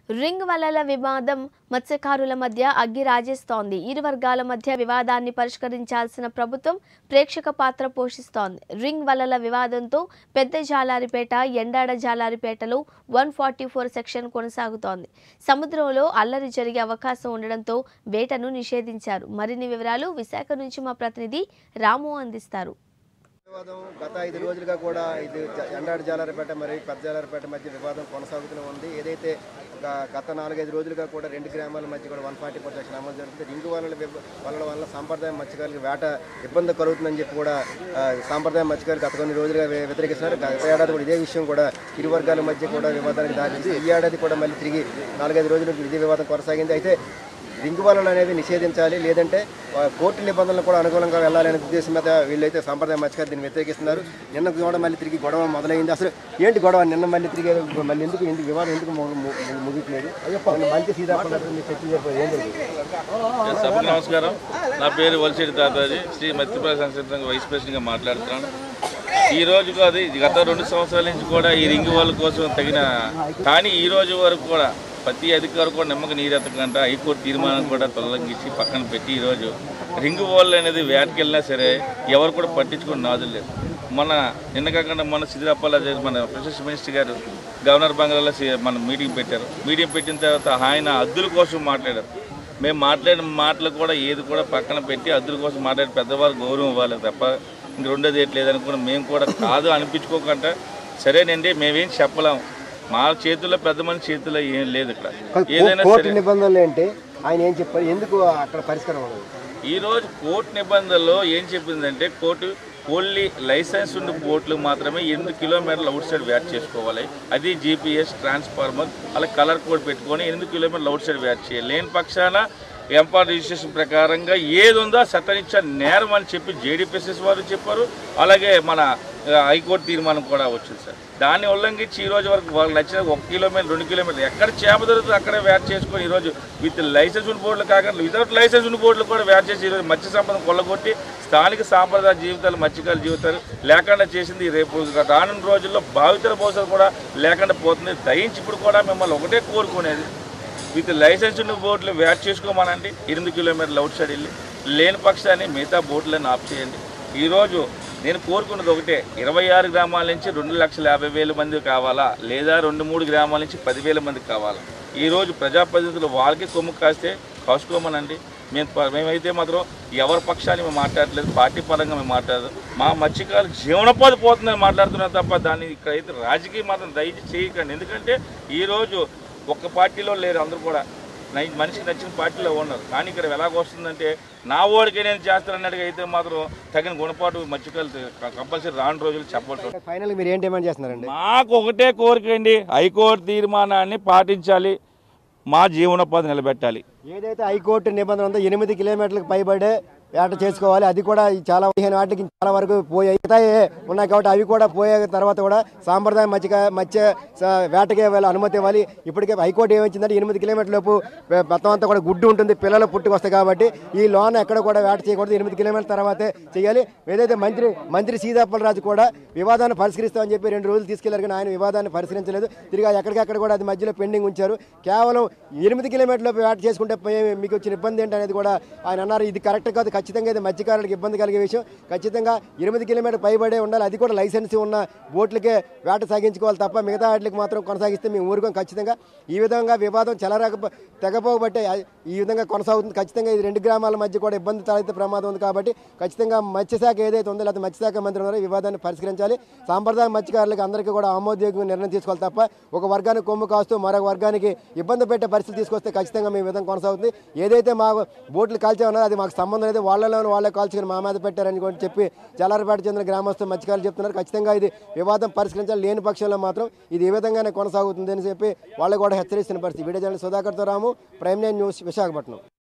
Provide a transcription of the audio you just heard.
Ring వలల వివాదం మత్స్యకారుల మధ్య అగ్గి రాజేస్తోంది ఇరు వర్గాల మధ్య వివాదాన్ని పరిష్కరించాల్సిన ప్రభుత్వం ప్రేక్షక పాత్ర పోషిస్తోంది రింగ్ వలల వివాదంతో పెద్ద జాలారిపేట ఎండాడ జాలారిపేటలో వన్ ఫార్టీ ఫోర్ సెక్షన్ కొనసాగుతోంది సముద్రంలో అల్లరి జరిగే అవకాశం ఉండడంతో వేటను నిషేధించారు మరిన్ని వివరాలు విశాఖ నుంచి మా ప్రతినిధి రాము అందిస్తారు వివాదం గత ఐదు రోజులుగా కూడా ఇది జ- ఎండాడి జాలారిపేట మరియు పెద్ద జాలారిపేట మధ్య వివాదం కొనసాగుతూనే ఉంది ఏదైతే ఒక గత నాలుగైదు రోజులుగా కూడా రెండు గ్రామాల మధ్య కూడా వన్ ఫార్టీ ఫోర్ సెక్షన్ అమలు జరుగుతుంది రింగు వలన వలన వల్ల సాంప్రదాయ మత్స్యకారులకు వేట ఇబ్బంది కలుగుతుందని చెప్పి కూడా ఆ, సాంప్రదాయ మత్స్యకారులు గత కొన్ని రోజులుగా వ్య- వ్యతిరేకిస్తున్నారు గత ఏడాది కూడా ఇదే విషయం కూడా ఇరు వర్గాల మధ్య కూడా వివాదానికి దారితీసి ఈ ఏడాది కూడా మళ్ళీ తిరిగి నాలుగైదు రోజులు ఇదే వివాదం కొనసాగింది అయితే రింగు వలలు అనేది నిషేధించాలి లేదంటే ఆ, కోర్టు నిబంధనలు కూడా అనుకూలంగా వెళ్ళాలనే ఉద్దేశం మీద వీళ్ళైతే సంప్రదాయ మత్స్యకారు దీన్ని వ్యతిరేకిస్తున్నారు నిన్న కూడా మళ్ళీ తిరిగి గొడవ మొదలైంది అసలు ఏంటి గొడవ నిన్న మళ్ళీ తిరిగి మళ్ళీ ఎందుకు ఎందుకు వివాదం ఎందుకు ము- ము- ము- ముగియట్లేదు నిన్న మంచి సీతాఫలం మీరు చర్చ చెప్పారు ఏం జరిగింది సభకు నమస్కారం నా పేరు వలసేటి తాతాజీ శ్రీ మత్స్యపాల సంక్షేమ వైస్ ప్రెసిడెంట్గా మాట్లాడుతున్నాను ఈ రోజు కాదు ఇది గత రెండు సంవత్సరాల నుంచి కూడా ఈ రింగ్ వాళ్ళ కోసం తగిన కానీ ఈ రోజు వరకు కూడా ప్రతి అధికారు కూడా నిమ్మక నీరెత్తకంట హైకోర్టు తీర్మానం కూడా తొలగించి పక్కన పెట్టి ఈరోజు రింగ్ వాళ్ళు అనేది వేటకి వెళ్ళినా సరే ఎవరు కూడా పట్టించుకుని నాదులు లేదు మన నిన్న కాకుండా మన సిద్ధిరాపాల మన ప్రొఫెసర్ మినిస్టర్ గారు గవర్నర్ బంగ్లాలో సి- మన మీటింగ్ పెట్టారు మీటింగ్ పెట్టిన తర్వాత ఆయన అద్దుల కోసం మాట్లాడారు మేము మాట్లాడిన మాటలు కూడా ఏది కూడా పక్కన పెట్టి అద్దెల కోసం మాట్లాడి పెద్దవారు గౌరవం ఇవ్వాలి తప్ప ఇంక రెండోది ఏంటి లేదనుకున్న మేము కూడా కాదు అనిపించుకోకుండా సరేనండి మేమేం చెప్పలేం మా చేతుల్లో పెద్ద మంది చేతుల్లో ఏం లేదు ఇక్కడ ఏదైనా కోర్టు సరే నిబంధనలు ఏంటి ఆయన ఏం చెప్పారు ఎందుకు అక్కడ పరిష్కారం అవ్వలేదు ఈ రోజు కోర్టు నిబంధనలో ఏం చెప్పిందంటే కోర్టు ఓన్లీ లైసెన్స్ ఉన్న బోట్లు మాత్రమే ఎనిమిది కిలోమీటర్లు అవుట్ సైడ్ వ్యాట్ చేసుకోవాలి అది జీపీఎస్ ట్రాన్స్ఫార్మర్ అలా కలర్ కోడ్ పెట్టుకొని ఎనిమిది కిలోమీటర్లు అవుట్ సైడ్ వ్యాట్ చేయాలి లేని పక్షాన ఎంపార్ రిజిస్ట్రేషన్ ప్రకారంగా ఏది ఉందో చట్టరీత్యా నేరం అని చెప్పి జేడీపీఎస్ఎస్ వారు చెప్పారు అలాగే మన ఆ, హైకోర్టు తీర్మానం కూడా వచ్చింది సార్ దాన్ని ఉల్లంఘించి ఈ రోజు వరకు వాళ్ళకి నచ్చిన ఒక కిలోమీటర్ రెండు కిలోమీటర్ ఎక్కడ చేప దొరుకుతుందో అక్కడే వ్యాట్ చేసుకొని ఈరోజు విత్ లైసెన్స్ ఉన్న బోర్డులు కాకుండా వితౌట్ లైసెన్స్ ఉన్న బోర్డులు కూడా వ్యాట్ చేసి ఈరోజు మత్స్య సంపద కొల్లగొట్టి స్థానిక సాంప్రదాయ జీవితాలు మత్స్యకారుల జీవితాలు లేకుండా చేసింది రేపు రానున్న రోజుల్లో భావితర భవిష్యత్తు కూడా లేకుండా పోతుంది దయించి ఇప్పుడు కూడా మిమ్మల్ని ఒకటే కోరుకునేది విత్ లైసెన్స్ ఉన్న బోట్లు వ్యాట్ చేసుకోమనండి ఎనిమిది కిలోమీటర్లు అవుట్ సైడ్ వెళ్ళి లేని పక్షాన్ని మిగతా బోట్లను ఆఫ్ చేయండి ఈరోజు నేను కోరుకున్నది ఒకటే ఇరవై ఆరు గ్రామాల నుంచి రెండు లక్షల యాభై వేల మంది కావాలా లేదా రెండు మూడు గ్రామాల నుంచి పదివేల మంది కావాలా ఈరోజు ప్రజాప్రతినిధులు వాళ్ళకి కొమ్ము కాస్తే కాసుకోమనండి మేము ప- మేమైతే మాత్రం ఎవరి పక్షాన్ని మేము మాట్లాడలేదు పార్టీ పరంగా మేము మాట్లాడదు మా మత్స్యకారులు జీవనోపాధి పోతుందని మాట్లాడుతున్నాం తప్ప దాన్ని ఇక్కడైతే రాజకీయం మాత్రం దయచేసి చేయకండి ఎందుకంటే ఈరోజు ఒక్క పార్టీలో లేరు అందరూ కూడా నై- మనిషికి నచ్చిన పార్టీలో ఉన్నారు కానీ ఇక్కడ ఎలాగొస్తుందంటే నా ఓడికే నేను చేస్తానన్నట్టుగా అయితే మాత్రం తగిన గుణపాటు మత్స్యకారులు కంపల్సరీ రాను రోజులు చెప్పాల్సి వస్తుంది. ఫైనల్ మీరు ఏం డిమాండ్ చేస్తున్నారండి మాకు ఒకటే కోరిక అండి హైకోర్టు తీర్మానాన్ని పాటించాలి మా జీవనోపాధి నిలబెట్టాలి ఏదైతే హైకోర్టు నిబంధన ఉందో ఎనిమిది కిలోమీటర్లకు పైబడే వేట చేసుకోవాలి అది కూడా ఈ చాలా పదిహేను వాటికి చాలా వరకు పోయాయి మిగతాయి ఉన్నాయి కాబట్టి అవి కూడా పోయే తర్వాత కూడా సాంప్రదాయ మత్స్య మత్స్య స- వేటకే వెళ్ళ అనుమతి ఇవ్వాలి ఇప్పటికే హైకోర్టు ఏమిచ్చిందంటే ఎనిమిది కిలోమీటర్ల లోపు పె- మొత్తం అంతా కూడా గుడ్డు ఉంటుంది పిల్లలు పుట్టుకొస్తాయి కాబట్టి ఈ లోన్ ఎక్కడ కూడా వేట చేయకూడదు ఎనిమిది కిలోమీటర్ల తర్వాతే చేయాలి ఏదైతే మంత్రి మంత్రి సీతాపలరాజు కూడా వివాదాన్ని పరిష్కరిస్తామని చెప్పి రెండు రోజులు తీసుకెళ్లారు కానీ ఆయన వివాదాన్ని పరిష్కరించలేదు తిరిగి ఎక్కడికక్కడ కూడా అది మధ్యలో పెండింగ్ ఉంచారు కేవలం ఎనిమిది కిలోమీటర్ల వేట చేసుకుంటే పోయే మీకు వచ్చిన ఇబ్బంది ఏంటి అనేది కూడా ఆయన అన్నారు ఇది కరెక్ట్ కాదు ఖచ్చితంగా ఇది మత్స్యకారులకు ఇబ్బంది కలిగే విషయం ఖచ్చితంగా ఎనిమిది కిలోమీటర్ పైబడే ఉండాలి అది కూడా లైసెన్స్ ఉన్న బోట్లకే వేట సాగించుకోవాలి తప్ప మిగతా వాటికి మాత్రం కొనసాగిస్తే మేము ఊరుకోం ఖచ్చితంగా ఈ విధంగా వివాదం చెలరాక తెగపోబట్టే ఈ విధంగా కొనసాగుతుంది ఖచ్చితంగా ఇది రెండు గ్రామాల మధ్య కూడా ఇబ్బంది తలెత్తే ప్రమాదం ఉంది కాబట్టి ఖచ్చితంగా మత్స్యశాఖ ఏదైతే ఉందో లేకపోతే మత్స్యశాఖ మంత్రి ఉన్నారో ఈ వివాదాన్ని పరిష్కరించాలి సాంప్రదాయ మత్స్యకారులకు అందరికీ కూడా ఆమోదయోగ్యంగా నిర్ణయం తీసుకోవాలి తప్ప ఒక వర్గానికి కొమ్ము కాస్తూ మరొక వర్గానికి ఇబ్బంది పెట్టే పరిస్థితి తీసుకొస్తే ఖచ్చితంగా మీ విధంగా కొనసాగుతుంది ఏదైతే మా బోట్లు కాల్చామన్నారో అది మాకు సంబంధం లేదు వాళ్ళలో వాళ్ళే కాల్చుకుని మా మీద పెట్టారని కూడా చెప్పి జలారపేట చెందిన గ్రామస్తులు మత్స్యకారులు చెప్తున్నారు ఖచ్చితంగా ఇది వివాదం పరిష్కరించాలి లేని పక్షంలో మాత్రం ఇది ఈ విధంగానే కొనసాగుతుంది అని చెప్పి వాళ్ళు కూడా హెచ్చరిస్తున్న పరిస్థితి వీడియో జర్నలిస్ట్ సుధాకర్తో Ramu prime nine news Visakhapatnam